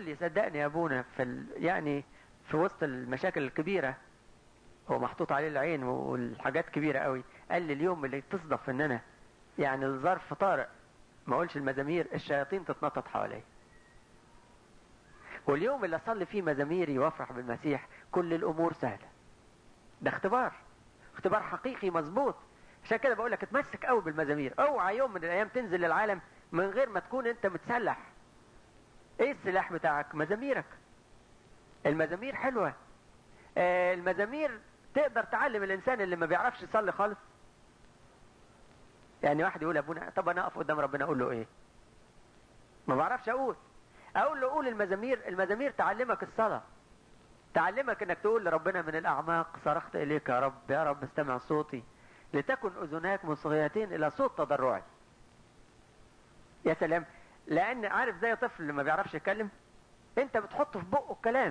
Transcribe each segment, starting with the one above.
لي صدقني يا ابونا في ال... يعني في وسط المشاكل الكبيره هو محطوط عليه العين والحاجات كبيره قوي قال لي اليوم اللي تصدف ان انا يعني الظرف طارئ ما اقولش المزامير الشياطين تتنطط حواليا واليوم اللي اصلي فيه مزاميري وافرح بالمسيح كل الامور سهله ده اختبار اختبار حقيقي مظبوط عشان كده بقول لك اتمسك قوي بالمزامير اوعى يوم من الايام تنزل للعالم من غير ما تكون انت متسلح ايه السلاح بتاعك مزاميرك المزامير حلوه آه المزامير تقدر تعلم الانسان اللي ما بيعرفش يصلي خالص يعني واحد يقول ابونا طب انا اقف قدام ربنا اقول له ايه ما بعرفش اقول اقول له قول المزامير المزامير تعلمك الصلاه تعلمك انك تقول لربنا من الاعماق صرخت اليك يا رب يا رب استمع صوتي لتكن اذناك مصغيتين الى صوت تضرعي يا سلام لان عارف زي طفل اللي ما بيعرفش يتكلم انت بتحط في بقه الكلام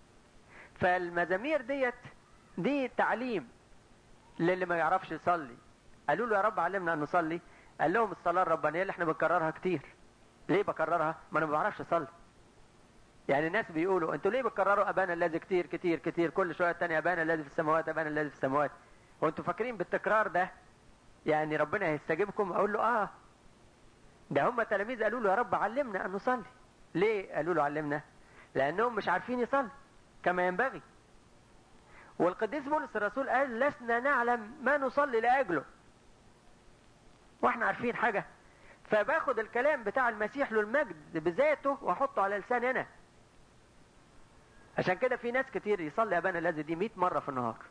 فالمزامير ديت دي تعليم للي ما يعرفش يصلي قالوا له يا رب علمنا ان نصلي قال لهم الصلاه الربانيه اللي احنا بنكررها كتير ليه بكررها ما انا ما بعرفش اصلي يعني الناس بيقولوا انتوا ليه بتكرروا ابانا الذي كتير كتير كتير كل شويه تاني ابانا الذي في السماوات ابانا الذي في السماوات وانتوا فاكرين بالتكرار ده يعني ربنا هيستجيبكم اقول له اه ده هم تلاميذ قالوا له يا رب علمنا ان نصلي ليه قالوا له علمنا لانهم مش عارفين يصلي كما ينبغي والقديس بولس الرسول قال لسنا نعلم ما نصلي لاجله واحنا عارفين حاجه فباخد الكلام بتاع المسيح له المجد بذاته واحطه على لساني انا عشان كده في ناس كتير يصلي ابانا الذي دي 100 مره في النهار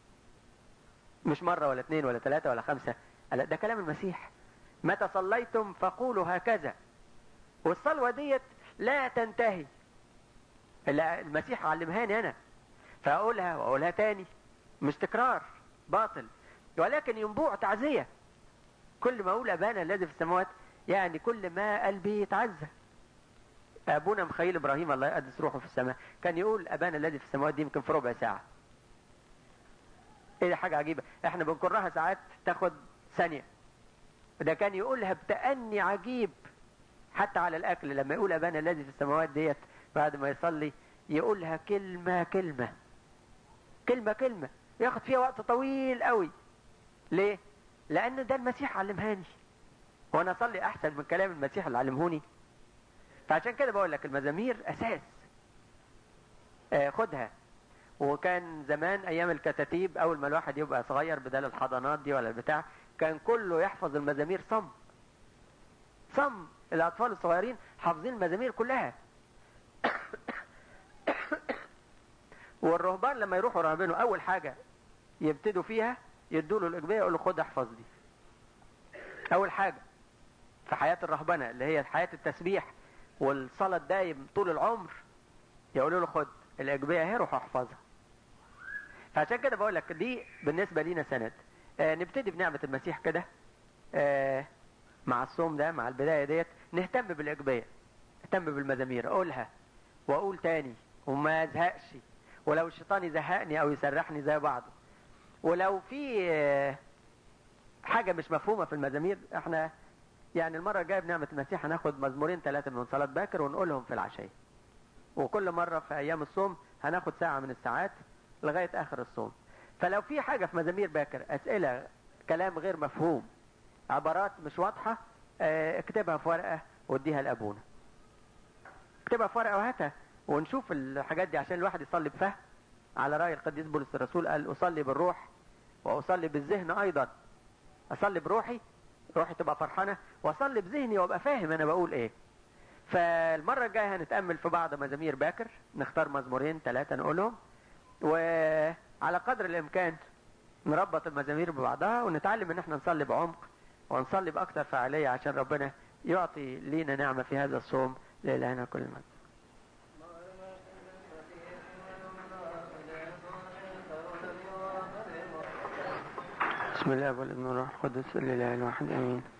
مش مره ولا اثنين ولا ثلاثه ولا خمسه لا ده كلام المسيح متى صليتم فقولوا هكذا والصلوه ديت لا تنتهي لا المسيح علمهاني انا فاقولها واقولها تاني مش تكرار باطل ولكن ينبوع تعزيه كل ما اقول ابانا الذي في السماوات يعني كل ما قلبي يتعزى ابونا مخيل ابراهيم الله يقدس روحه في السماء كان يقول ابانا الذي في السماوات دي يمكن في ربع ساعه ايه ده حاجه عجيبه احنا بنكرها ساعات تاخد ثانيه ده كان يقولها بتأني عجيب حتى على الاكل لما يقول ابانا الذي في السماوات ديت بعد ما يصلي يقولها كلمه كلمه كلمه كلمه ياخد فيها وقت طويل قوي ليه لان ده المسيح علمهاني وانا اصلي احسن من كلام المسيح اللي علمهوني فعشان كده بقول لك المزامير اساس آه خدها وكان زمان ايام الكتاتيب اول ما الواحد يبقى صغير بدل الحضانات دي ولا البتاع كان كله يحفظ المزامير صم صم الاطفال الصغيرين حافظين المزامير كلها والرهبان لما يروحوا راهبينه اول حاجه يبتدوا فيها يدوا له الاجبيه يقول له خد احفظ دي اول حاجه في حياه الرهبنه اللي هي حياه التسبيح والصلاه الدايم طول العمر يقولوا له خد الاجبيه اهي روح احفظها فعشان كده بقول لك دي بالنسبه لينا سند آه نبتدي بنعمه المسيح كده آه مع الصوم ده مع البدايه ديت نهتم بالاجبيه نهتم بالمزامير اقولها واقول تاني وما ازهقش ولو الشيطان يزهقني او يسرحني زي بعضه ولو في آه حاجه مش مفهومه في المزامير احنا يعني المره الجايه بنعمه المسيح هناخد مزمورين ثلاثه من صلاه باكر ونقولهم في العشاء وكل مره في ايام الصوم هناخد ساعه من الساعات لغايه اخر الصوم فلو في حاجه في مزامير باكر اسئله كلام غير مفهوم عبارات مش واضحه اه اكتبها في ورقه واديها لابونا اكتبها في ورقه وهاتها ونشوف الحاجات دي عشان الواحد يصلي بفهم على راي القديس بولس الرسول قال اصلي بالروح واصلي بالذهن ايضا اصلي بروحي روحي تبقى فرحانه واصلي بذهني وابقى فاهم انا بقول ايه فالمره الجايه هنتامل في بعض مزامير باكر نختار مزمورين ثلاثه نقولهم وعلى قدر الامكان نربط المزامير ببعضها ونتعلم ان احنا نصلي بعمق ونصلي باكثر فعاليه عشان ربنا يعطي لينا نعمه في هذا الصوم لالهنا كل المجد بسم الله والابن والروح القدس الاله الواحد امين